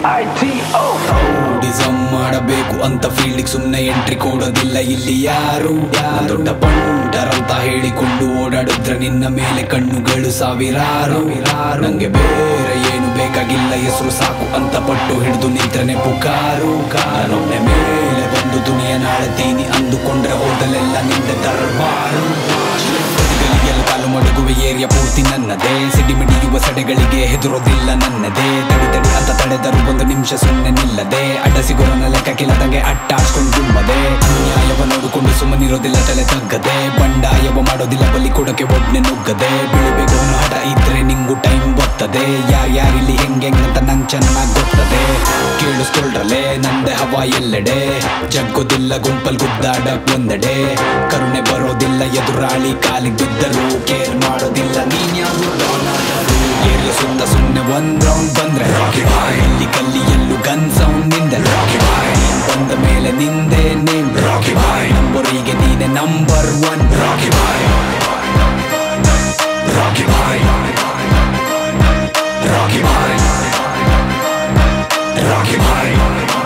I T O ಡಿಸಮ್ ಮಾಡಬೇಕು ಅಂತ ಫೀಲ್ಡಿಗೆ ಸುಮ್ನೆ ಎಂಟ್ರಿ ಕೊಡೋದಿಲ್ಲ ಇಲ್ಲಿ ಯಾರು ದೊಡ್ಡ ಪಂಡರಂತ ಹೇಳಿಕೊಂಡು ಓಡಾಡಿದ್ರೆ ನಿನ್ನ ಮೇಲೆ ಕಣ್ಣುಗಳು ಸಾವಿರಾರು ನಂಗೆ ಬೇರೆ ಏನು ಬೇಕಾಗಿಲ್ಲ ಹೆಸರು ಸಾಕು ಅಂತ ಪಟ್ಟು ಹಿಡಿದು ನಿಂತ್ರನೆ ಪುಕಾರು ಕಾರೊಮ್ಮೆ ಮೇಲೆ ಬಂದು ದುನಿಯ ನಾಳ್ತೀನಿ ಅಂದುಕೊಂಡ್ರೆ ಹೋದಲೆಲ್ಲ ನಿಂದ ದರ್ಬಾರು ಬದಿಗಳಿಗೆಲ್ಲ ಕಾಲು ಮಡಗುವೆ ಏರಿಯಾ ಪೂರ್ತಿ ನನ್ನದೇ ಸಿಡಿಮಿಡಿಯುವ ಸಡೆಗಳಿಗೆ ಹೆದರೋದಿಲ್ಲ ನನ್ನದೇ ತಡಿ ತಡಿ ಅಂತ ತಡೆದರು ಒಂದು ನಿಮಿಷ ಸುಮ್ಮನೆ ನಿಲ್ಲದೆ ಅಡ್ಡ ಸಿಗೋರನ ಲೆಕ್ಕಕ್ಕಿಲ್ಲದಂಗೆ ಅಟ್ಟಾಡ್ಕೊಂಡು ಗುಮ್ಮದೆ ಅನ್ಯಾಯವ ನೋಡಿಕೊಂಡು ಸುಮ್ಮನಿರೋದಿಲ್ಲ ತಲೆ ತಗ್ಗದೆ ಬಂಡಾಯವ ಮಾಡೋದಿಲ್ಲ ಬಲಿ ಕೊಡಕ್ಕೆ ಒಬ್ನೆ ನುಗ್ಗದೆ ಬೆಳಿಬೇಕು ಅನ್ನೋ ಹಠ ಇದ್ರೆ ನಿಂಗು ಟೈಮ್ ಬರ್ತದೆ ಯಾರ್ಯಾರಿಲ್ಲಿ ಹೆಂಗೆ ಅಂತ ನಂಗೆ ಚೆನ್ನಾಗ್ ಗೊತ್ತದೆ ಕೇಳಿಸ್ಕೊಳ್ರಲೆ ನಂದೆ ಹವಾ ಎಲ್ಲೆಡೆ ಜಗ್ಗೋದಿಲ್ಲ ಗುಂಪಲ್ ಗುದ್ದಾಡಕ್ ಒಂದೆಡೆ ಕರುಣೆ ಬರೋದಿಲ್ಲ ಎದುರಾಳಿ ಕಾಲಿಗೆ ಬಿದ್ದರು ಕೇರ್ ಮಾಡೋದಿಲ್ಲ ನೀನ್ ಯಾರು ಏರಿಯ ಸುತ್ತ ಸುಮ್ಮನೆ ಒಂದ್ ರೌಂಡ್ ಬಂದ್ರೆ ಇಲ್ಲಿ ಕಲ್ಲಿ ಎಲ್ಲೂ ಗನ್ ಸೌಂಡ್ ನಿಂದೆ ಬಂದ ಮೇಲೆ ನಿಂದೆ ನೇಮ್ ನಂಬರಿಗೆ ನೀನೆ number one Rocky boy Rocky boy Rocky boy Rocky boy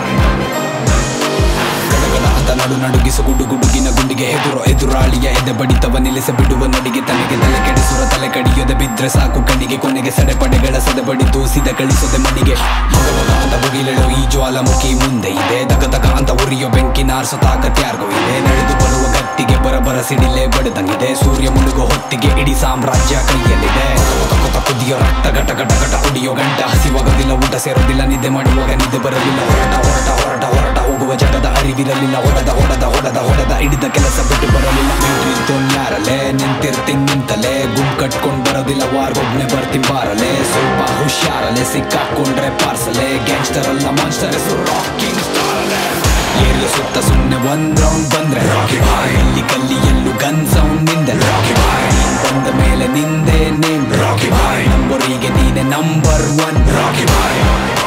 ಗಡಗಡ ಅಂತ ನಡು ನಡುಗಿಸು ಗುಡು ಗುಡುಗಿನ ಗುಂಡಿಗೆ ಎದುರು ಎದುರಾಳಿಯ ಎದೆ ಬಡಿತವ ನಿಲ್ಲಿಸ ಬಿಡುವ ನಡಿಗೆ ತಲೆಗೆ ತಲೆ ಕೆಡಿಸುವ ತಲೆ ಕಡಿಯದೆ ಬಿದ್ರೆ ಸಾಕು ಕಣ್ಣಿಗೆ ಕೊನೆಗೆ ಸಡೆಪಡೆಗಳ ಸದೆ ಬಡಿದು ಸಿದ ಕಳಿಸದೆ ಮಣಿಗೆ ಮಗ ಮಗ ಅಂತ ಬುಗಿಲೆಳು ಈ ಜ್ವಾಲಾಮುಖಿ ಮುಂದೆ ಇದೆ ದಗ ದಗ ಅಂತ ಉರಿಯೋ ಬೆಂಕಿ ನಾರ್ಸೋ ತಾಕತ್ ಯಾರಿಗೂ ಇದೆ ನಡೆದು ಬರುವ ಗತ್ತಿಗೆ ಬರಬರ ಸಿಡಿಲೆ ಬಡದಂಗಿದೆ ಸೂರ್ಯ ಮುಳುಗೋ ಹೊತ್ತಿಗೆ ಇಡೀ ಸಾಮ್ರಾಜ್ಯ ಕೈಯಲ್ಲಿದೆ ತಕ್ಕ ತಕ್ಕ ಕುದಿಯೋ ರಕ್ತ ಘಟ ಘಟ ಘಟ ಕುಡಿಯೋ ಗಂಟ ಹಸಿವಾಗೋದಿಲ್ಲ ಊಟ ಸೇರೋದಿಲ್ಲ ನಿದ್ದೆ ಮಾಡುವಾಗ ನಿದ್ದೆ ಬರಲಿಲ್ಲ ಹೊರಟ ಹೊರಟ ಹೊರಟ ಹೊರಟ ಹೋಗುವ ಜಗದ ಅರಿವಿರಲಿಲ್ಲ ಹೊಡೆದ ಹೊಡೆದ ಹೊಡೆದ ಹೊಡೆದ ಹಿಡಿದ ಕೆಲಸ ಬಿಟ್ಟು ಬರಲಿಲ್ಲ ಯಾರಲೆ ನಿಂತಿರ್ತೀನಿ ನಿಂತಲೆ ಗುಂಪು ಕಟ್ಕೊಂಡ್ ಬರೋದಿಲ್ಲ ವಾರ್ಗೊಬ್ನೆ ಬರ್ತೀನಿ ಬಾರಲೆ ಸ್ವಲ್ಪ ಹುಷಾರಲೆ ಸಿಕ್ಕಾಕೊಂಡ್ರೆ ಪಾರ್ಸಲೆ ಗ್ಯಾಂಗ್ಸ್ಟರ್ ಅಲ್ಲ ಮಾನ್ಸ್ಟರ್ ಹೆಸರು ರಾಕಿಂಗ್ ಸ್ಟಾರಲೆ ಏರಿಯ ಸುತ್ತ ಸುಮ್ಮನೆ ಒಂದ್ ರೌಂಡ್ ಬಂದ್ರೆ ರಾಕಿ ಬಾಯ್ ಇಲ್ಲಿ ಕಲ್ಲಿ ಎಲ್ಲೂ ಗನ್ ಸೌಂಡ್ ನಿಂದೆ ರಾಕಿ ಬಾಯ್ ಬಂದ ಮೇಲೆ ನಿಂದೆ ನೇಮ್ ರಾಕಿ ಬಾಯ್ ನಂಬರಿಗೆ ನೀನೆ ನಂಬರ್ ಒನ್ ರಾಕಿ ಬಾಯ್